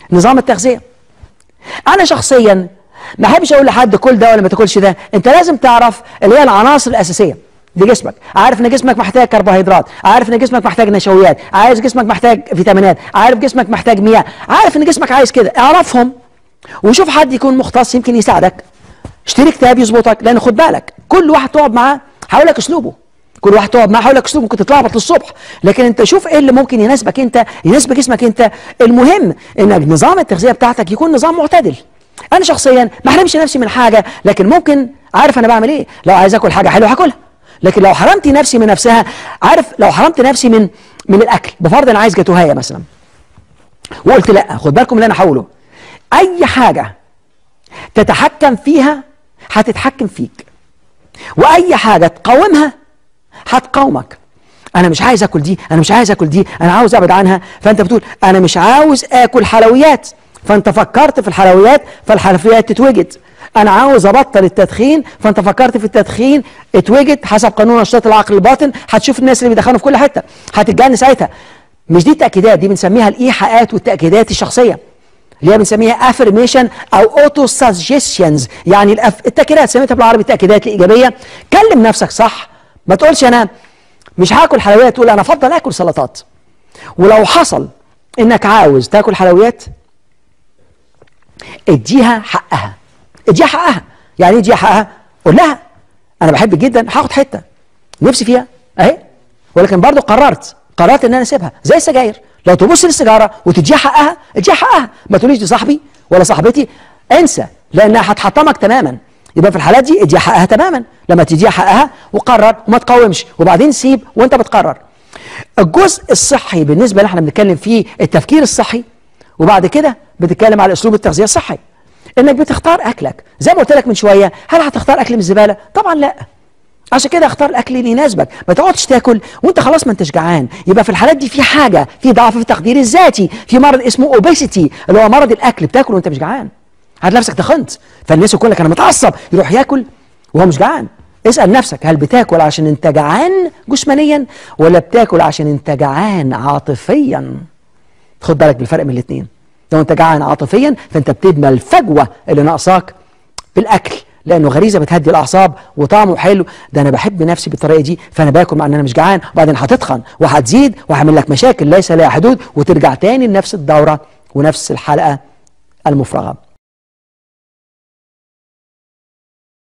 نظام التغذيه انا شخصيا ما احبش اقول لحد كل ده ولا ما تاكلش ده انت لازم تعرف اللي هي العناصر الاساسيه لجسمك عارف ان جسمك محتاج كربوهيدرات عارف ان جسمك محتاج نشويات عارف جسمك محتاج فيتامينات عارف جسمك محتاج مياه عارف ان جسمك عايز كده اعرفهم وشوف حد يكون مختص يمكن يساعدك اشتري كتاب يظبطك لان خد بالك كل واحد تقعد معاه هقول لك اسلوبه كل واحد تقعد معاه هقول لك اسلوبه ممكن تتلخبط للصبح لكن انت شوف ايه اللي ممكن يناسبك انت يناسب جسمك انت المهم ان نظام التغذيه بتاعتك يكون نظام معتدل انا شخصيا ما احرمش نفسي من حاجه لكن ممكن عارف انا بعمل ايه لو عايز اكل حاجه حلوه هاكلها لكن لو حرمت نفسي من نفسها عارف لو حرمت نفسي من من الاكل بفرض انا عايز جاتوهايه مثلا وقلت لا خد بالكم اللي انا هقوله اي حاجه تتحكم فيها هتتحكم فيك واي حاجه تقاومها هتقاومك انا مش عايز اكل دي انا مش عايز اكل دي انا عاوز ابعد عنها فانت بتقول انا مش عاوز اكل حلويات فانت فكرت في الحلويات فالحلويات تتوجد انا عاوز ابطل التدخين فانت فكرت في التدخين اتوجد حسب قانون نشاط العقل الباطن هتشوف الناس اللي بيدخنوا في كل حته هتتجنن ساعتها مش دي التاكيدات دي بنسميها الايحاءات والتاكيدات الشخصيه اللي هي بنسميها افرميشن او اوتو سجستشنز يعني الأف... التاكيدات سميتها بالعربي التاكيدات الايجابيه كلم نفسك صح ما تقولش انا مش هاكل حلويات تقول انا افضل اكل سلطات ولو حصل انك عاوز تاكل حلويات اديها حقها اديها حقها يعني ايه اديها حقها قول لها انا بحب جدا هاخد حته نفسي فيها اهي ولكن برضو قررت قررت ان انا اسيبها زي السجاير لو تبص للسيجاره وتديها حقها اديها حقها ما تقوليش دي صاحبي ولا صاحبتي انسى لانها هتحطمك تماما يبقى في الحالات دي اديها حقها تماما لما تديها حقها وقرر وما تقاومش وبعدين سيب وانت بتقرر الجزء الصحي بالنسبه اللي احنا بنتكلم فيه التفكير الصحي وبعد كده بتتكلم على اسلوب التغذيه الصحي انك بتختار اكلك زي ما قلت لك من شويه هل هتختار اكل من الزباله طبعا لا عشان كده اختار الاكل اللي يناسبك ما تقعدش تاكل وانت خلاص ما انتش جعان يبقى في الحالات دي في حاجه في ضعف في التقدير الذاتي في مرض اسمه اوبيسيتي اللي هو مرض الاكل بتاكل وانت مش جعان هتلاقي نفسك تخنت فالناس يقول لك انا متعصب يروح ياكل وهو مش جعان اسال نفسك هل بتاكل عشان انت جعان جسمانيا ولا بتاكل عشان انت جعان عاطفيا خد بالك بالفرق من الاثنين لو انت جعان عاطفيا فانت بتدمى الفجوه اللي ناقصاك بالاكل لانه غريزه بتهدي الاعصاب وطعمه حلو ده انا بحب نفسي بالطريقه دي فانا باكل مع ان انا مش جعان وبعدين هتتخن وهتزيد وهعمل لك مشاكل ليس لها حدود وترجع تاني لنفس الدوره ونفس الحلقه المفرغه